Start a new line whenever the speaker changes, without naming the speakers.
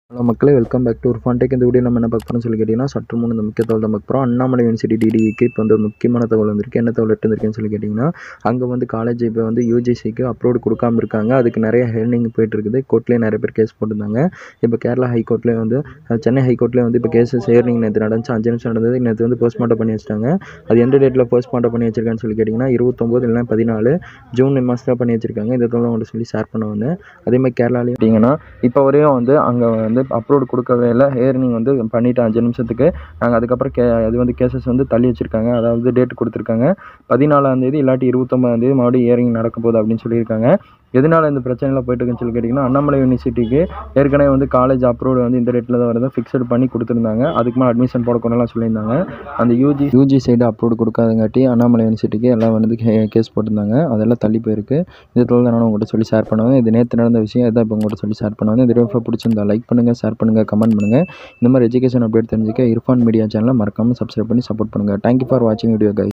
hello மக்களே welcome back to ஒரு ஃபான்டேக் இந்த வீடியோ நம்ம என்ன பார்க்க போகிறோம்னு சொல்லி கேட்டிங்கன்னா சற்று முன் இந்த முக்கிய தகவல் தான் பார்க்க போகிறோம் அண்ணாமலை யூனிவர்சிட்டி டிடிக்கு இப்போ வந்து ஒரு முக்கியமான தகவல் வந்திருக்கு என்ன தகவல் எட்டு வந்திருக்குன்னு சொல்லி கேட்டிங்கன்னா அங்கே வந்து காலேஜ் இப்போ வந்து யூஜிசிக்கு அப்ரோடு கொடுக்காம இருக்காங்க அதுக்கு நிறைய ஹேர்னிங் போயிட்டு இருக்குது கோர்ட்லேயே நிறைய பேர் கேஸ் போட்டிருந்தாங்க இப்போ கேரளா ஹைகோர்ட்லேயே வந்து அஹ், சென்னை ஹைகோர்ட்லேயே வந்து இப்போ கேஸஸ் ஹேர்னிங் நேற்று நடந்துச்சு அஞ்சு நிமிஷம் நடந்தது நேற்று வந்து போஸ்ட்மார்ட்டம் பண்ணி வச்சிட்டாங்க அது எந்த டேட்டில் போஸ்ட்மார்ட்டம் பண்ணி வச்சிருக்கான்னு சொல்லி கேட்டிங்கன்னா இருபத்தொம்போது இல்லைனா பதினாலு ஜூன் மாதத்தில் பண்ணி வச்சிருக்காங்க இந்த தகவல் உங்கள்கிட்ட சொல்லி ஷேர் பண்ண வந்தேன் அதே மாதிரி கேரளாலேயும் பார்த்தீங்கன்னா இப்போ வரையும் வந்து அங்கே வந்து அப்லோடு கொடுக்கவே இல்லை ஹேர்னிங் வந்து பண்ணிட்டு அஞ்சு நிமிஷத்துக்கு நாங்கள் அதுக்கப்புறம் கே அது வந்து கேசஸ் வந்து தள்ளி வச்சுருக்காங்க அதாவது டேட் கொடுத்துருக்காங்க பதினாலாந்தேதி இல்லாட்டி இருபத்தொம்பதாந்தேதி மறுபடியும் ஹியரிங் நடக்க போகுது அப்படின்னு சொல்லியிருக்காங்க எதனால் இந்த பிரச்சனைலாம் போயிட்டு இருக்குன்னு சொல்லி கேட்டிங்கன்னா அண்ணாமலை யூனிவர்சிட்டிக்கு ஏற்கனவே வந்து காலேஜ் அப்ரூவ் வந்து இந்த டேட்டில் தான் வருது ஃபிக்ஸட் பண்ணி கொடுத்துருந்தாங்க அதுக்கு மேலே அட்மிஷன் போடக்கூடாதுலாம் சொல்லியிருந்தாங்க அந்த யூஜி யூஜி சைடு அப்ரூவ் கொடுக்காதங்காட்டி அண்ணாமலை யூனிவர்சிட்டிக்கு எல்லாம் வந்து கேஸ் போட்டிருந்தாங்க அதெல்லாம் தள்ளி போயிருக்கு இதில் தான் நான் உங்கள்கிட்ட சொல்லி ஷேர் பண்ணுவேன் இது நேற்று நடந்த விஷயம் இதான் இப்போ உங்கள்கிட்ட சொல்லி ஷேர் பண்ணுவேன் இந்த வீடியோ பிடிச்சிருந்தா லைக் பண்ணுங்கள் ஷேர் பண்ணுங்கள் கமெண்ட் பண்ணுங்கள் இந்த மாதிரி எஜுகேஷன் அப்டேட் தெரிஞ்சுக்க இர்ஃபான் மீடியா சேனலை மறக்காமல் சப்ஸ்கிரைப் பண்ணி சப்போர்ட் பண்ணுங்கள் தேங்க்யூ ஃபார் வாட்சிங் வீடியோ கை